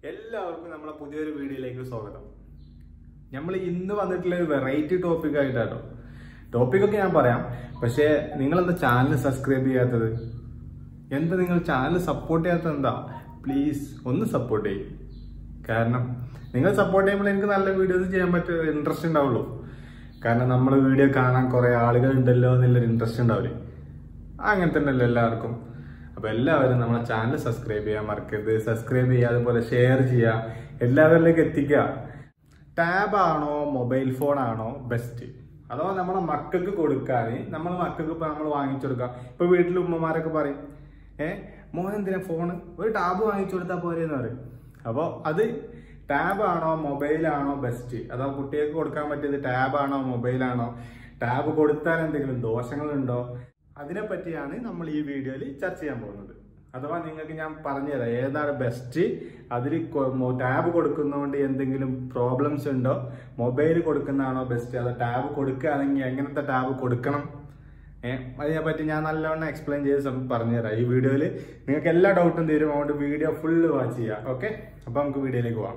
എല്ലാവർക്കും നമ്മളെ പുതിയൊരു വീഡിയോയിലേക്ക് സ്വാഗതം നമ്മൾ ഇന്ന് വന്നിട്ടുള്ള ഒരു വെറൈറ്റി ടോപ്പിക് ആയിട്ടാട്ടോ ടോപ്പിക്കൊക്കെ ഞാൻ പറയാം പക്ഷേ നിങ്ങൾ എന്താ ചാനൽ സബ്സ്ക്രൈബ് ചെയ്യാത്തത് എന്താ നിങ്ങൾ ചാനൽ സപ്പോർട്ട് ചെയ്യാത്തത് എന്താ പ്ലീസ് ഒന്ന് സപ്പോർട്ട് ചെയ്യും കാരണം നിങ്ങൾ സപ്പോർട്ട് ചെയ്യുമ്പോൾ എനിക്ക് നല്ല വീഡിയോസ് ചെയ്യാൻ പറ്റിയ ഇൻട്രസ്റ്റ് ഉണ്ടാവുള്ളൂ കാരണം നമ്മൾ വീഡിയോ കാണാൻ കുറേ ആളുകൾ ഉണ്ടല്ലോ എന്നുള്ളൊരു ഇൻട്രസ്റ്റ് ഉണ്ടാവില്ലേ അങ്ങനെ തന്നെയല്ലോ എല്ലാവർക്കും അപ്പൊ എല്ലാവരും നമ്മളെ ചാനൽ സബ്സ്ക്രൈബ് ചെയ്യാൻ മറക്കരുത് സബ്സ്ക്രൈബ് ചെയ്യുക അതുപോലെ ഷെയർ ചെയ്യുക എല്ലാവരിലേക്ക് എത്തിക്കുക ടാബ് ആണോ മൊബൈൽ ഫോൺ ആണോ ബെസ്റ്റ് അഥവാ നമ്മളെ മക്കൾക്ക് കൊടുക്കാൻ നമ്മളെ മക്കൾക്ക് ഇപ്പൊ നമ്മൾ വാങ്ങിച്ചു കൊടുക്കാം ഇപ്പൊ വീട്ടിൽ ഉമ്മമാരൊക്കെ പറയും ഏ മോൻ എന്തിനാ ഫോണ് ഒരു ടാബ് വാങ്ങിച്ചു കൊടുത്താൽ പോരെന്ന് പറയും അപ്പോൾ അത് ടാബ് ആണോ മൊബൈൽ ആണോ ബെസ്റ്റ് അഥവാ കുട്ടികൾക്ക് കൊടുക്കാൻ പറ്റിയത് ടാബ് ആണോ മൊബൈൽ ആണോ ടാബ് കൊടുത്താൽ എന്തെങ്കിലും ദോഷങ്ങളുണ്ടോ അതിനെ പറ്റിയാണ് നമ്മൾ ഈ വീഡിയോയിൽ ചർച്ച ചെയ്യാൻ പോകുന്നത് അഥവാ നിങ്ങൾക്ക് ഞാൻ പറഞ്ഞുതരാം ഏതാണ് ബെസ്റ്റ് അതിൽ ടാബ് കൊടുക്കുന്നതുകൊണ്ട് എന്തെങ്കിലും പ്രോബ്ലംസ് ഉണ്ടോ മൊബൈൽ കൊടുക്കുന്നതാണോ ബെസ്റ്റ് അതോ ടാബ് കൊടുക്കുകയാണെങ്കിൽ എങ്ങനത്തെ ടാബ് കൊടുക്കണം ഏഹ് അതിനെ പറ്റി ഞാൻ നല്ലവണ്ണം എക്സ്പ്ലെയിൻ ചെയ്ത് സം- പറഞ്ഞുതരാം ഈ വീഡിയോയിൽ നിങ്ങൾക്ക് എല്ലാ ഡൗട്ടും തീരും അതുകൊണ്ട് വീഡിയോ ഫുള്ള് വാച്ച് ചെയ്യാം ഓക്കെ അപ്പൊ നമുക്ക് വീഡിയോയിലേക്ക് പോകാം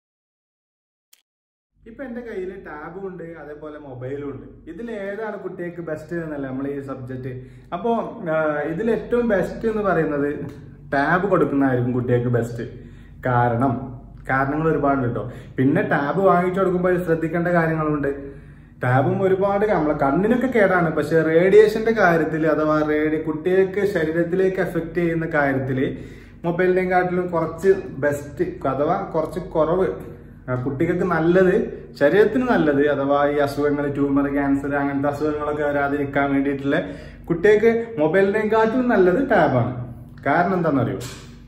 ഇപ്പൊ എന്റെ കയ്യിൽ ടാബും ഉണ്ട് അതേപോലെ മൊബൈലും ഉണ്ട് ഇതിൽ ഏതാണ് കുട്ടികൾക്ക് ബെസ്റ്റ് എന്നല്ല നമ്മൾ ഈ സബ്ജക്റ്റ് അപ്പോ ഇതിൽ ഏറ്റവും ബെസ്റ്റ് എന്ന് പറയുന്നത് ടാബ് കൊടുക്കുന്നതായിരിക്കും കുട്ടികൾക്ക് ബെസ്റ്റ് കാരണം കാരണങ്ങൾ ഒരുപാടുണ്ട് കേട്ടോ പിന്നെ ടാബ് വാങ്ങിച്ചു കൊടുക്കുമ്പോൾ ശ്രദ്ധിക്കേണ്ട കാര്യങ്ങളുണ്ട് ടാബും ഒരുപാട് നമ്മളെ കണ്ണിനൊക്കെ കേടാണ് പക്ഷെ റേഡിയേഷന്റെ കാര്യത്തിൽ അഥവാ റേഡിയ കുട്ടികൾക്ക് ശരീരത്തിലേക്ക് എഫക്ട് ചെയ്യുന്ന കാര്യത്തിൽ മൊബൈലിനെയും കാട്ടിലും കുറച്ച് ബെസ്റ്റ് അഥവാ കുറച്ച് കുറവ് ആ, കുട്ടികൾക്ക് നല്ലത് ശരീരത്തിന് നല്ലത് അഥവാ ഈ അസുഖങ്ങൾ ട്യൂമർ ക്യാൻസർ അങ്ങനത്തെ അസുഖങ്ങളൊക്കെ വരാതിരിക്കാൻ വേണ്ടിയിട്ടുള്ള കുട്ടികൾക്ക് മൊബൈലിനെയും കാട്ടിലും നല്ലത് ടാബാണ് കാരണം എന്താണെന്നറിയോ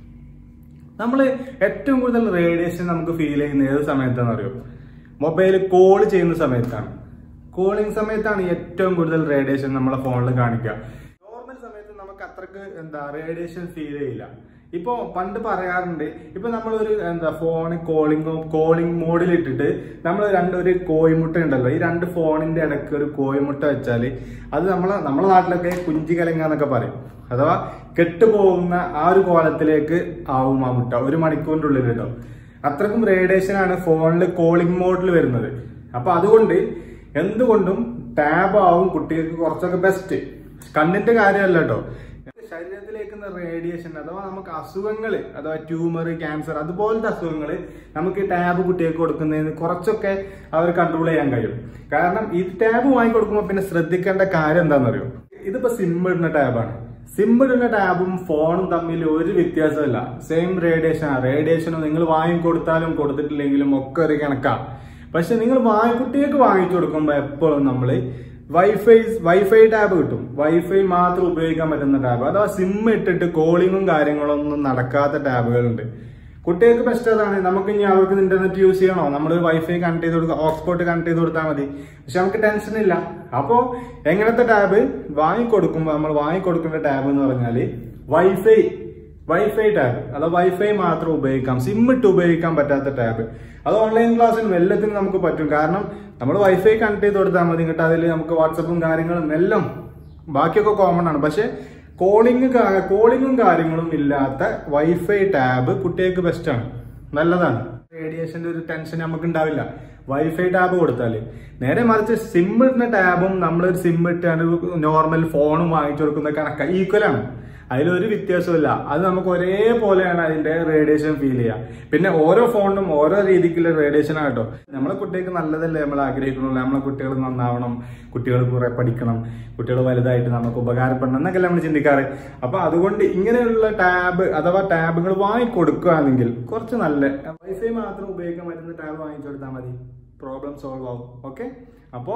നമ്മൾ ഏറ്റവും കൂടുതൽ റേഡിയേഷൻ നമുക്ക് ഫീൽ ചെയ്യുന്ന ഏത് സമയത്താണെന്ന് അറിയോ മൊബൈൽ കോൾ ചെയ്യുന്ന സമയത്താണ് കോളിംഗ് സമയത്താണ് ഏറ്റവും കൂടുതൽ റേഡിയേഷൻ നമ്മളെ ഫോണിൽ കാണിക്കുക നോർമൽ സമയത്ത് നമുക്ക് അത്രക്ക് എന്താ റേഡിയേഷൻ ഫീൽ ചെയ്യില്ല ഇപ്പൊ പണ്ട് പറയാറുണ്ട് ഇപ്പൊ നമ്മളൊരു എന്താ ഫോൺ കോളിംഗ് കോളിംഗ് മോഡിൽ ഇട്ടിട്ട് നമ്മൾ രണ്ട് ഒരു കോയിമുട്ട ഉണ്ടല്ലോ ഈ രണ്ട് ഫോണിന്റെ ഇടയ്ക്ക് ഒരു കോയിമുട്ട വെച്ചാല് അത് നമ്മളെ നമ്മളെ നാട്ടിലൊക്കെ കുഞ്ചി കലങ്ങ എന്നൊക്കെ പറയും അഥവാ കെട്ടുപോകുന്ന ആ ഒരു കോലത്തിലേക്ക് ആവും ആ മുട്ട ഒരു മണിക്കൂറിന്റെ ഉള്ളിൽ കേട്ടോ അത്രക്കും റേഡിയേഷൻ ആണ് ഫോണിൽ കോളിംഗ് മോഡിൽ വരുന്നത് അപ്പൊ അതുകൊണ്ട് എന്തുകൊണ്ടും ടാബ് ആവും കുട്ടികൾക്ക് കുറച്ചൊക്കെ ബെസ്റ്റ് കണ്ണിന്റെ കാര്യമല്ല കേട്ടോ ശരീരത്തിലേക്കുന്ന റേഡിയേഷൻ അഥവാ നമുക്ക് അസുഖങ്ങൾ അഥവാ ട്യൂമർ ക്യാൻസർ അതുപോലത്തെ അസുഖങ്ങൾ നമുക്ക് ടാബ് കുട്ടികൾക്ക് കൊടുക്കുന്നതിന് കുറച്ചൊക്കെ അവർ കൺട്രോൾ ചെയ്യാൻ കഴിയും കാരണം ഈ ടാബ് വാങ്ങി കൊടുക്കുമ്പോൾ പിന്നെ ശ്രദ്ധിക്കേണ്ട കാര്യം എന്താണെന്നറിയോ ഇതിപ്പോ സിം ഇടുന്ന ടാബാണ് സിം ഇടുന്ന ടാബും ഫോണും തമ്മിൽ ഒരു വ്യത്യാസമില്ല സെയിം റേഡിയേഷൻ ആണ് റേഡിയേഷനും നിങ്ങൾ വാങ്ങി കൊടുത്താലും കൊടുത്തിട്ടില്ലെങ്കിലും ഒക്കെ ഒരു കണക്കാ പക്ഷെ നിങ്ങൾ വാങ്ങി കുട്ടികൾക്ക് വാങ്ങിച്ചു കൊടുക്കുമ്പോൾ എപ്പോഴും നമ്മൾ വൈഫൈ വൈഫൈ ടാബ് കിട്ടും വൈഫൈ മാത്രം ഉപയോഗിക്കാൻ പറ്റുന്ന ടാബ് അഥവാ സിം ഇട്ടിട്ട് കോളിങ്ങും കാര്യങ്ങളൊന്നും നടക്കാത്ത ടാബുകളുണ്ട് കുട്ടികൾക്ക് ബെസ്റ്റ് അതാണ് നമുക്ക് ഇനി അവർക്ക് ഇന്റർനെറ്റ് യൂസ് ചെയ്യണോ നമ്മൾ വൈഫൈ കണക്ട് ചെയ്ത് കൊടുക്കുക ഹോട്ട്സ്പോട്ട് കണക്ട് ചെയ്ത് കൊടുത്താൽ മതി പക്ഷെ നമുക്ക് ടെൻഷൻ ഇല്ല അപ്പോ എങ്ങനത്തെ ടാബ് വാങ്ങിക്കൊടുക്കുമ്പോൾ നമ്മൾ വാങ്ങിക്കൊടുക്കേണ്ട ടാബ് എന്ന് പറഞ്ഞാല് വൈഫൈ വൈഫൈ ടാബ് അത് വൈഫൈ മാത്രം ഉപയോഗിക്കാം സിം ഇട്ട് ഉപയോഗിക്കാൻ പറ്റാത്ത ടാബ് അത് ഓൺലൈൻ ക്ലാസ്സിനും എല്ലാത്തിനും നമുക്ക് പറ്റും കാരണം നമ്മൾ വൈഫൈ കണക്ട് ചെയ്ത് കൊടുത്താൽ മതി എന്നിട്ട് അതിൽ നമുക്ക് വാട്സപ്പും കാര്യങ്ങളും എല്ലാം ബാക്കിയൊക്കെ കോമൺ ആണ് പക്ഷെ കോളിംഗ് കോളിംഗും കാര്യങ്ങളും ഇല്ലാത്ത വൈഫൈ ടാബ് കുട്ടികൾക്ക് ബെസ്റ്റ് ആണ് നല്ലതാണ് റേഡിയേഷന്റെ ഒരു ടെൻഷൻ നമുക്ക് ഉണ്ടാവില്ല വൈഫൈ ടാബ് കൊടുത്താല് നേരെ മറിച്ച് സിം ഇടുന്ന ടാബും നമ്മളൊരു സിം ഇട്ടാണ് നോർമൽ ഫോണും വാങ്ങിച്ചു കൊടുക്കുന്ന കണക്ക ഈക്വൽ ആണ് അതിലൊരു വ്യത്യാസമില്ല അത് നമുക്ക് ഒരേപോലെയാണ് അതിന്റെ റേഡിയേഷൻ ഫീൽ ചെയ്യുക പിന്നെ ഓരോ ഫോണിനും ഓരോ രീതിക്കുള്ള റേഡിയേഷൻ ആട്ടോ നമ്മളെ കുട്ടികൾക്ക് നല്ലതല്ലേ നമ്മൾ ആഗ്രഹിക്കുന്നുള്ളൂ നമ്മളെ കുട്ടികൾ നന്നാവണം കുട്ടികൾ കുറെ പഠിക്കണം കുട്ടികൾ വലുതായിട്ട് നമുക്ക് ഉപകാരപ്പെടണം എന്നൊക്കെ നമ്മൾ ചിന്തിക്കാറ് അപ്പൊ അതുകൊണ്ട് ഇങ്ങനെയുള്ള ടാബ് അഥവാ ടാബുകൾ വാങ്ങിക്കൊടുക്കുകയാണെങ്കിൽ കുറച്ച് നല്ല വൈഫൈ മാത്രം ഉപയോഗിക്കാൻ പറ്റുന്ന ടാബ് വാങ്ങിച്ചു കൊടുത്താൽ മതി പ്രോബ്ലം സോൾവ് ആവും ഓക്കെ അപ്പോ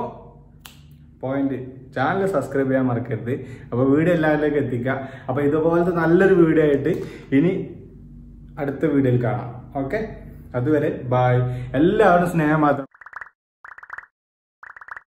പോയിന്റ് ചാനൽ സബ്സ്ക്രൈബ് ചെയ്യാൻ മറക്കരുത് അപ്പോൾ വീഡിയോ എല്ലാവരിലേക്ക് എത്തിക്കുക അപ്പോൾ ഇതുപോലത്തെ നല്ലൊരു വീഡിയോ ആയിട്ട് ഇനി അടുത്ത വീഡിയോയിൽ കാണാം ഓക്കെ അതുവരെ ബായ് എല്ലാവരും സ്നേഹം മാത്രം